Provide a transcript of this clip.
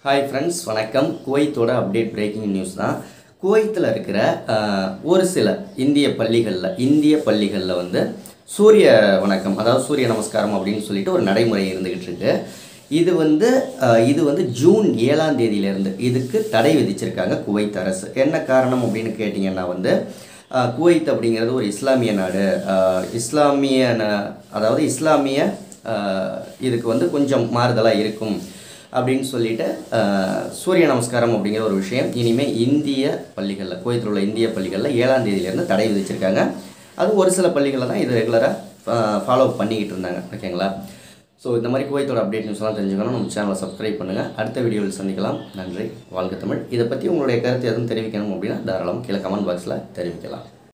hi friends வணக்கம் குவைத்தோட update breaking news தான் குவைத்தில் இருக்கிற அஹ், ஒரு சில இந்திய பள்ளிகளில் இந்திய பள்ளிகளில் வந்து சூரிய வணக்கம் அதாவது சூரிய நமஸ்காரம் அப்படின்னு சொல்லிட்டு ஒரு நடைமுறை இருந்துக்கிட்டு இருக்கு இது வந்து அஹ், இது வந்து ஜூன் ஏழாம் தேதியிலேருந்து இதுக்கு தடை விதிச்சிருக்காங்க குவைத் அரசு என்ன காரணம் அப்படின்னு கேட்டிங்கன்னா வந்து அஹ், குவைத் அப்படிங்கிறது ஒரு இஸ்லாமிய நாடு அஹ், இஸ்லாமிய ந- அதாவது இஸ்லாமிய அஹ், இதுக்கு வந்து கொஞ்சம் மாறுதலாக இருக்கும் அப்படின்னு சொல்லிட்டு அஹ், சூரிய நமஸ்காரம் அப்படிங்கிற ஒரு விஷயம் இனிமேல் இந்திய பள்ளிகளில் குவைத்தில் உள்ள இந்திய பள்ளிகளில் ஏழாம் தேதியிலேருந்து தடை விதிச்சிருக்காங்க அது ஒரு சில பள்ளிகளில் தான் இது ரெகுலராக ஃபாலோ பண்ணிக்கிட்டு இருந்தாங்க ஓகேங்களா ஸோ இந்த மாதிரி குவைத்தோட அப்டேட் நியூஸ்லாம் தெரிஞ்சுக்கணும் நம்ம சேனலை சப்ஸ்கிரைப் பண்ணுங்கள் அடுத்த வீடியோவில் சந்திக்கலாம் நன்றி வாழ்க தமிழ் இதை பற்றி உங்களுடைய கருத்து எதுவும் தெரிவிக்கணும் அப்படின்னா தாராளம் கீழே கமெண்ட் பாக்ஸில் தெரிவிக்கலாம்